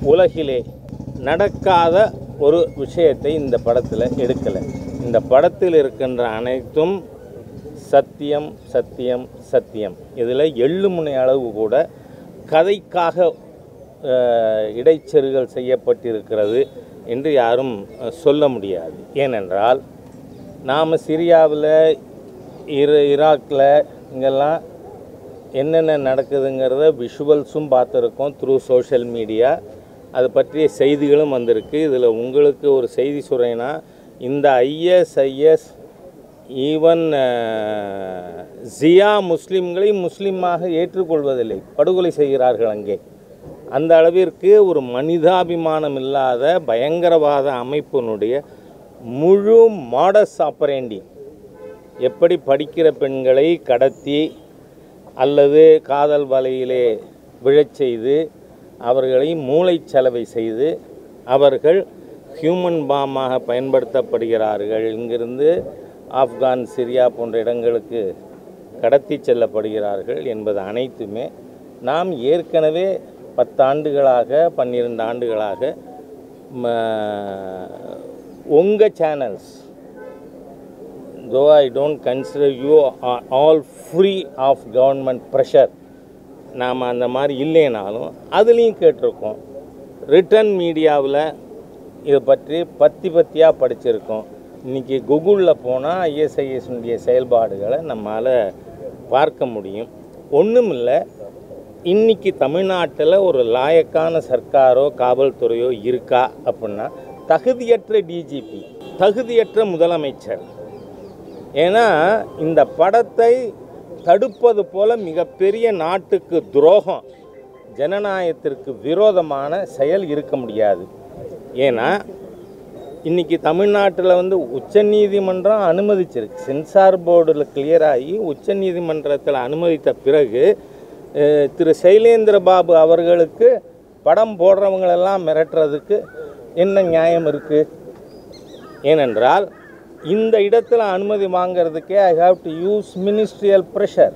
உலகிலே நடக்காத ஒரு விஷயத்தை இந்த படத்தில் எடுக்கலை இந்த படத்தில் இருக்கின்ற அனைத்தும் சத்தியம் சத்தியம் சத்தியம் இதில் எள்ளு முனை அளவு கூட கதைக்காக அஹ், இடைச்செருகல் செய்யப்பட்டிருக்கிறது என்று யாரும் அஹ், சொல்ல முடியாது ஏனென்றால் நாம் சிரியாவில் இரு ஈராக்கில் இங்கெல்லாம் என்னென்ன நடக்குதுங்கிறத விஷுவல்ஸும் பார்த்துருக்கோம் த்ரூ சோஷியல் மீடியா அது பற்றிய செய்திகளும் வந்திருக்கு இதில் உங்களுக்கு ஒரு செய்தி சொல்கிறேன்னா இந்த ஐஎஸ்ஐஎஸ் ஈவன் ஜியா முஸ்லிம்களை முஸ்லீமாக ஏற்றுக்கொள்வதில்லை படுகொலை செய்கிறார்கள் அங்கே அந்த அளவிற்கு ஒரு மனிதாபிமானம் இல்லாத பயங்கரவாத அமைப்பினுடைய முழு மாடஸ் ஆப்பரேண்டி எப்படி படிக்கிற பெண்களை கடத்தி அல்லது காதல் வலையிலே விழச் செய்து அவர்களை மூளைச்சலவை செய்து அவர்கள் ஹியூமன் பாமாக பயன்படுத்தப்படுகிறார்கள் இங்கிருந்து ஆப்கான் சிரியா போன்ற இடங்களுக்கு கடத்தி செல்லப்படுகிறார்கள் என்பது அனைத்துமே நாம் ஏற்கனவே பத்தாண்டுகளாக பன்னிரண்டு ஆண்டுகளாக உங்கள் channels though I don't consider you all free of government pressure நாம் அந்த மாதிரி இல்லைனாலும் அதுலேயும் கேட்டிருக்கோம் ரிட்டன் மீடியாவில் இதை பற்றி பத்தி பத்தியாக படிச்சிருக்கோம் இன்றைக்கி கூகுளில் போனால் ஐஎஸ்ஐஎஸ்னுடைய செயல்பாடுகளை நம்மால் பார்க்க முடியும் ஒன்றும் இல்லை இன்னைக்கு தமிழ்நாட்டில் ஒரு லாயக்கான சர்க்காரோ காவல்துறையோ இருக்கா அப்படின்னா தகுதியற்ற டிஜிபி தகுதியற்ற முதலமைச்சர் ஏன்னா இந்த படத்தை தடுப்பது போல மிகப்பெரிய நாட்டுக்கு துரோகம் ஜனநாயகத்திற்கு விரோதமான செயல் இருக்க முடியாது ஏன்னா இன்னைக்கு தமிழ்நாட்டில் வந்து உச்சநீதிமன்றம் அனுமதிச்சிருக்கு சென்சார் போர்டில் கிளியர் ஆகி உச்சநீதிமன்றத்தில் அனுமதித்த பிறகு அஹ், திரு சைலேந்திர பாபு அவர்களுக்கு படம் போடுறவங்களெல்லாம் மிரட்டுறதுக்கு என்ன நியாயம் இருக்குது ஏனென்றால் இந்த இடத்துல அனுமதி வாங்கிறதுக்கே I have to use ministerial pressure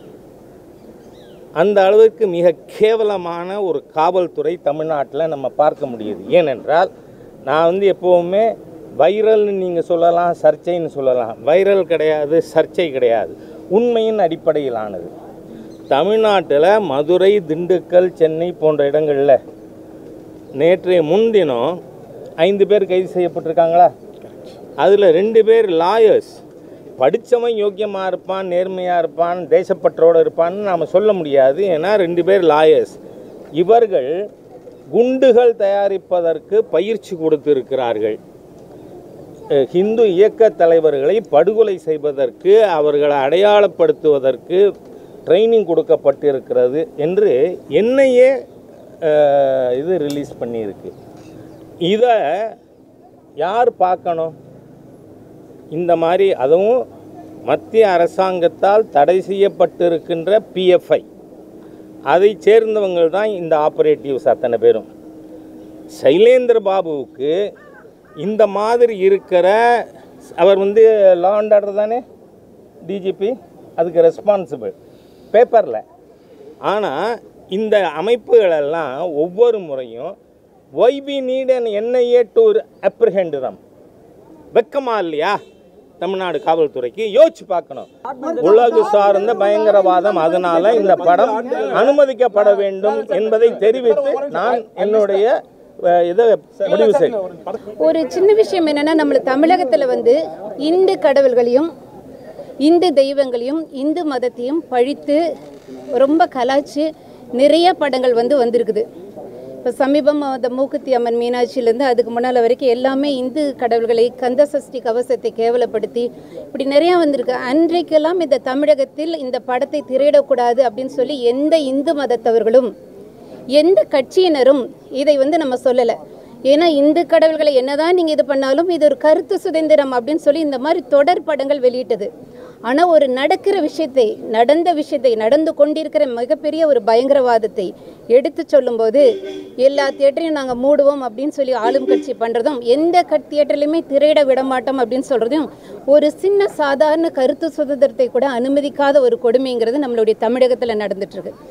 அந்த அளவுக்கு மிக கேவலமான ஒரு காவல்துறை தமிழ்நாட்டில் நம்ம பார்க்க முடியுது ஏனென்றால் நான் வந்து எப்போவுமே வைரல்னு நீங்கள் சொல்லலாம் சர்ச்சைன்னு சொல்லலாம் வைரல் கிடையாது சர்ச்சை கிடையாது உண்மையின் அடிப்படையிலானது தமிழ்நாட்டில் மதுரை திண்டுக்கல் சென்னை போன்ற இடங்களில் நேற்றைய முன்தினம் ஐந்து பேர் கைது செய்யப்பட்டிருக்காங்களா அதில் ரெண்டு பேர் லாயர்ஸ் படித்தவன் யோக்கியமாக இருப்பான் நேர்மையாக இருப்பான் தேசப்பற்றோடு இருப்பான்னு நாம் சொல்ல முடியாது ஏன்னா ரெண்டு பேர் லாயர்ஸ் இவர்கள் குண்டுகள் தயாரிப்பதற்கு பயிற்சி கொடுத்திருக்கிறார்கள் அஹ், ஹிந்து இயக்க தலைவர்களை படுகொலை செய்வதற்கு அவர்களை அடையாளப்படுத்துவதற்கு ட்ரைனிங் கொடுக்கப்பட்டிருக்கிறது என்று என்னையே அஹ், இது ரிலீஸ் பண்ணியிருக்கு இதை யார் பார்க்கணும் இந்த மாதிரி அதுவும் மத்திய அரசாங்கத்தால் தடை செய்யப்பட்டிருக்கின்ற பிஎஃப்ஐ அதை சேர்ந்தவங்க தான் இந்த ஆப்ரேட்டிவ்ஸ் அத்தனை பேரும் சைலேந்திர பாபுவுக்கு இந்த மாதிரி இருக்கிற அவர் வந்து லா அண்ட் ஆர்டர் தானே டிஜிபி அதுக்கு ரெஸ்பான்சிபிள் பேப்பரில் ஆனால் இந்த அமைப்புகளெல்லாம் ஒவ்வொரு முறையும் why we need an NIA to apprehend them வெக்கமா இல்லையா தமிழ்நாடு காவல்துறைக்கு யோசிச்சு பார்க்கணும் உலகு சார்ந்த பயங்கரவாதம் அதனால இந்த படம் அனுமதிக்கப்பட வேண்டும் என்பதை தெரிவித்து நான் என்னுடைய அஹ், இதை முடிவு செய்கிறேன் ஒரு சின்ன விஷயம் என்னன்னா நம்ம தமிழகத்துல வந்து இந்து கடவுள்களையும் இந்து தெய்வங்களையும் இந்து மதத்தையும் பழித்து ரொம்ப கலாய்ச்சி நிறைய படங்கள் வந்து வந்திருக்குது இப்போ சமீபம் அந்த மூக்குத்தி அம்மன் மீனாட்சியிலேருந்து அதுக்கு முன்னால் வரைக்கும் எல்லாமே இந்து கடவுள்களை கந்த சஷ்டி கவசத்தை கேவலப்படுத்தி இப்படி நிறையா வந்திருக்கு அன்றைக்கெல்லாம் இந்த தமிழகத்தில் இந்த படத்தை திரையிடக்கூடாது அப்படின்னு சொல்லி எந்த இந்து மதத்தவர்களும் எந்த கட்சியினரும் இதை வந்து நம்ம சொல்லலை ஏன்னா இந்து கடவுள்களை என்னதான் நீங்கள் இது பண்ணாலும் இது ஒரு கருத்து சுதந்திரம் அப்படின்னு சொல்லி இந்த மாதிரி தொடர் படங்கள் வெளியிட்டது ஆனால் ஒரு நடக்கிற விஷயத்தை நடந்த விஷயத்தை நடந்து கொண்டிருக்கிற மிகப்பெரிய ஒரு பயங்கரவாதத்தை எடுத்து சொல்லும்போது எல்லா தியேட்டரையும் நாங்கள் மூடுவோம் அப்படின்னு சொல்லி ஆளும் கட்சி பண்ணுறதும் எந்த கட் தியேட்டர்லையுமே திரையிட விட மாட்டோம் அப்படின்னு சொல்கிறதும் ஒரு சின்ன சாதாரண கருத்து சுதந்திரத்தை கூட அனுமதிக்காத ஒரு கொடுமைங்கிறது நம்மளுடைய தமிழகத்தில் நடந்துட்டுருக்கு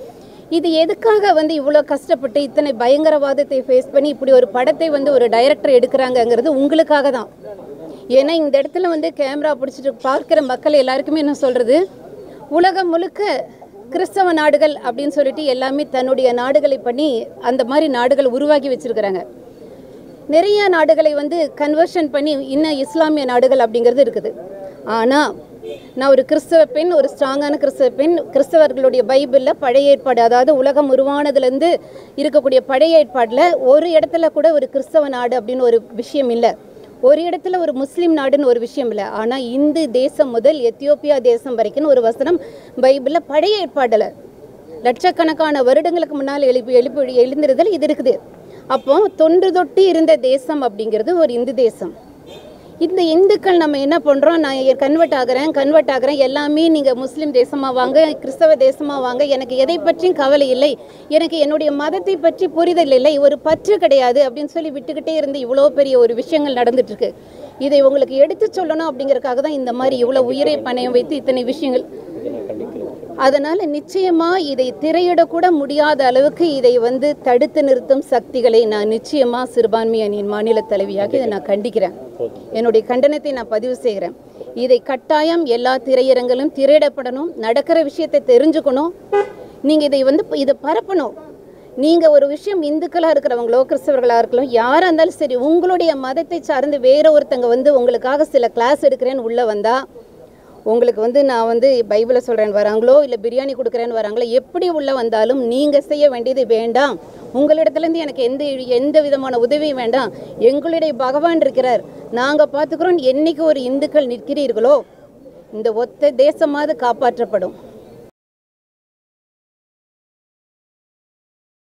இது எதுக்காக வந்து இவ்வளோ கஷ்டப்பட்டு இத்தனை பயங்கரவாதத்தை ஃபேஸ் பண்ணி இப்படி ஒரு படத்தை வந்து ஒரு டைரக்டர் எடுக்கிறாங்கங்கிறது உங்களுக்காக தான் ஏன்னா இந்த இடத்துல வந்து கேமரா பிடிச்சிட்டு பார்க்குற மக்கள் எல்லாருக்குமே என்ன சொல்கிறது உலகம் முழுக்க கிறிஸ்தவ நாடுகள் அப்படின்னு சொல்லிட்டு எல்லாமே தன்னுடைய நாடுகளை பண்ணி அந்த மாதிரி நாடுகள் உருவாக்கி வச்சிருக்கிறாங்க நிறைய நாடுகளை வந்து கன்வர்ஷன் பண்ணி இன்னும் இஸ்லாமிய நாடுகள் அப்படிங்கிறது இருக்குது ஆனால் நான் ஒரு கிறிஸ்தவ பெண் ஒரு ஸ்ட்ராங்கான கிறிஸ்தவ பெண் கிறிஸ்தவர்களுடைய பைபிளில் பழைய ஏற்பாடு அதாவது உலகம் உருவானதுலேருந்து இருக்கக்கூடிய பழைய ஏற்பாடில் ஒரு இடத்துல கூட ஒரு கிறிஸ்தவ நாடு அப்படின்னு ஒரு விஷயம் இல்லை ஒரு இடத்துல ஒரு முஸ்லீம் நாடுன்னு ஒரு விஷயம் இல்லை ஆனால் இந்து தேசம் முதல் எத்தியோப்பியா தேசம் வரைக்கும் ஒரு வசனம் பைபிளில் பழைய ஏற்பாடில் லட்சக்கணக்கான வருடங்களுக்கு முன்னால் எழுப்பி எழுப்பி எழுந்திருதல் இது இருக்குது அப்போ தொன்று தொட்டு இருந்த தேசம் அப்படிங்கிறது ஒரு இந்து தேசம் இந்த இந்துக்கள் நம்ம என்ன பண்ணுறோம் நான் கன்வெர்ட் ஆகிறேன் கன்வெர்ட் ஆகிறேன் எல்லாமே நீங்கள் முஸ்லீம் தேசமாக வாங்க கிறிஸ்தவ தேசமாக வாங்க எனக்கு எதை பற்றியும் கவலை இல்லை எனக்கு என்னுடைய மதத்தை பற்றி புரிதல் இல்லை ஒரு பற்று கிடையாது அப்படின்னு சொல்லி விட்டுக்கிட்டே இருந்து இவ்வளோ பெரிய ஒரு விஷயங்கள் நடந்துட்டு இருக்கு இதை உங்களுக்கு எடுத்து சொல்லணும் அப்படிங்கறதுக்காக தான் இந்த மாதிரி இவ்வளோ உயிரை பணயம் வைத்து இத்தனை விஷயங்கள் அதனால் நிச்சயமாக இதை திரையிடக்கூட முடியாத அளவுக்கு இதை வந்து தடுத்து நிறுத்தும் சக்திகளை நான் நிச்சயமாக சிறுபான்மை அணியின் மாநில தலைவியாக இதை நான் கண்டிக்கிறேன் என்னுடைய கண்டனத்தை நான் பதிவு செய்கிறேன் இதை கட்டாயம் எல்லா திரையரங்களும் திரையிடப்படணும் நடக்கிற விஷயத்தை தெரிஞ்சுக்கணும் நீங்கள் இதை வந்து இதை பரப்பணும் நீங்கள் ஒரு விஷயம் இந்துக்களாக இருக்கிறவங்களோ கிறிஸ்தவர்களாக இருக்கலாம் யாராக இருந்தாலும் சரி உங்களுடைய மதத்தை சார்ந்து வேற ஒருத்தங்க வந்து உங்களுக்காக சில கிளாஸ் எடுக்கிறேன்னு உள்ளே வந்தால் உங்களுக்கு வந்து நான் வந்து பைபிளை சொல்கிறேன்னு வராங்களோ இல்லை பிரியாணி கொடுக்குறேன்னு வராங்களோ எப்படி உள்ளே வந்தாலும் நீங்கள் செய்ய வேண்டியது வேண்டாம் உங்களிடத்துலேருந்து எனக்கு எந்த எந்த விதமான உதவியும் வேண்டாம் எங்களுடைய பகவான் இருக்கிறார் நாங்கள் பார்த்துக்குறோம் என்னைக்கு ஒரு இந்துக்கள் நிற்கிறீர்களோ இந்த ஒத்த தேசமாவது காப்பாற்றப்படும்